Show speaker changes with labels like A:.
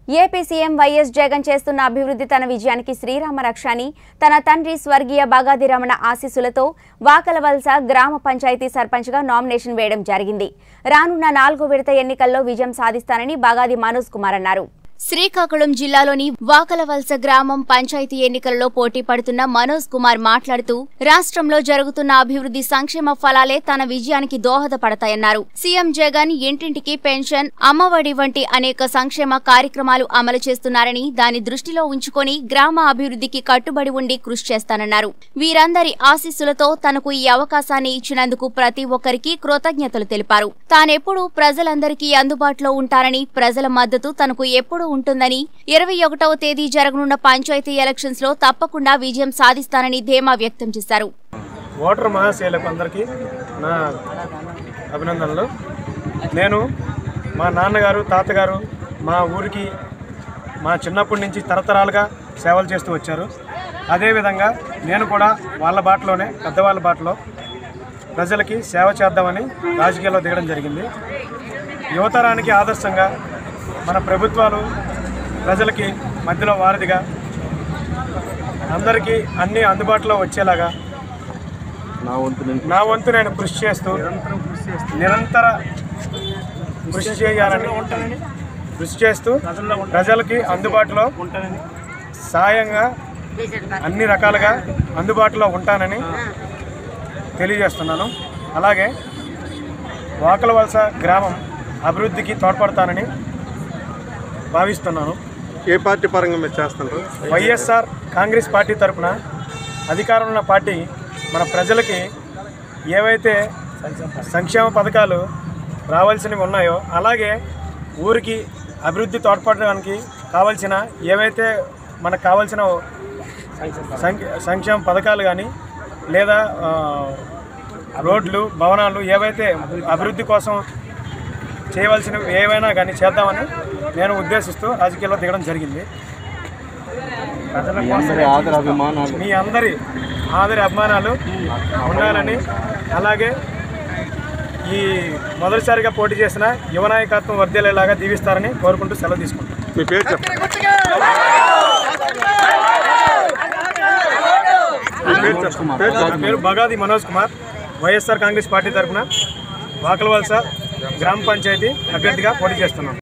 A: AP CM YS Jagan చేస్తున్న అభివృద్ధి తన విజయానికి శ్రీరామ రక్ష అని తన తండ్రి స్వర్గీయ బగాది రమణ ఆశీస్సులతో వాకలవలస గ్రామ పంచాయతీ సర్పంచ్గా నామినేషన్ వేయడం జరిగింది రానున్న నాలుగో విడత ఎన్నికల్లో విజయం సాధిస్తానని బగాది మనోజ్ కుమార్ అన్నారు శ్రీకాకుళం జిల్లాలోని వాకలవలస గ్రామం పంచాయతీ ఎన్నికలలో పోటీ పడుతున్న మనోజ్ కుమార్ మాట్లాడుతూ రాష్ట్రంలో జరుగుతున్న అభివృద్ధి సంక్షేమ ఫలాలే తన విజయానికి దోహదపడతాయన్నారు సీఎం జగన్ ఇంటింటికి పెన్షన్ అమ్మఒడి వంటి అనేక సంక్షేమ కార్యక్రమాలు అమలు చేస్తున్నారని దాని దృష్టిలో ఉంచుకొని గ్రామ అభివృద్ధికి కట్టుబడి ఉండి కృషి చేస్తానన్నారు వీరందరి ఆశీస్సులతో తనకు ఈ అవకాశాన్ని ఇచ్చినందుకు ప్రతి ఒక్కరికి కృతజ్ఞతలు తెలిపారు తానెప్పుడు ప్రజలందరికీ అందుబాటులో ఉంటారని ప్రజల మద్దతు తనకు ఎప్పుడూ ఉంటుందని ఇరవై ఒకటవ తేదీ జరగనున్న పంచాయతీ ఎలక్షన్స్ లో తప్పకుండా విజయం సాధిస్తానని ధీమా వ్యక్తం చేశారు
B: ఓటర్ మహాశయులకు అందరికీ నా అభినందనలు నేను మా నాన్నగారు తాతగారు మా ఊరికి మా చిన్నప్పటి నుంచి తరతరాలుగా సేవలు చేస్తూ వచ్చారు అదేవిధంగా నేను కూడా వాళ్ళ బాటలోనే పెద్దవాళ్ళ బాటలో ప్రజలకి సేవ చేద్దామని రాజకీయాల్లో దిగడం జరిగింది యువతరానికి ఆదర్శంగా మన ప్రభుత్వాలు ప్రజలకి మధ్యలో వారధిగా అందరికీ అన్నీ అందుబాటులో వచ్చేలాగా
C: నా వంతు నేను
B: నా వంతు నేను కృషి చేస్తూ నిరంతర కృషి చేయాలని కృషి చేస్తూ ప్రజలకి అందుబాటులో సాయంగా అన్ని రకాలుగా అందుబాటులో ఉంటానని తెలియజేస్తున్నాను అలాగే వాకల వలస గ్రామం అభివృద్ధికి తోడ్పడతానని భావిస్తున్నాను
C: ఏ పార్టీ పరంగా మీరు చేస్తుంటారు
B: వైఎస్ఆర్ కాంగ్రెస్ పార్టీ తరపున అధికారంలో ఉన్న పార్టీ మన ప్రజలకి ఏవైతే సంక్షేమ పథకాలు రావాల్సినవి ఉన్నాయో అలాగే ఊరికి అభివృద్ధి తోడ్పడడానికి కావాల్సిన ఏవైతే మనకు కావాల్సిన సంక్ష- సంక్షేమ పథకాలు కానీ లేదా ఆ, రోడ్లు భవనాలు ఏవైతే అభివృద్ధి కోసం చేయవలసినవి ఏవైనా కానీ చేద్దామని నేను ఉద్దేశిస్తూ రాజకీయాల్లో దిగడం జరిగింది ప్రజల
C: మీ
B: కోసం
C: అందరి ఆదర అభిమానాలు
B: మీ అందరి ఆదరి అభిమానాలు ఉండాలని అలాగే ఈ మొదటిసారిగా పోటీ చేసిన యువ నాయకత్వం వర్ధేలేలాగా దీవిస్తారని కోరుకుంటూ సెలవు తీసుకుంటాను
C: మీ పేరు చెప్పండి మీ పేరు చెప్పండి పేరు
B: నా
C: చెప్పండి.
B: పేరు Bagadi Manoj Kumar YSR Congress party తరఫున వాకలవలస గ్రామ పంచాయతీ అభ్యర్థిగా పోటీ చేస్తున్నాను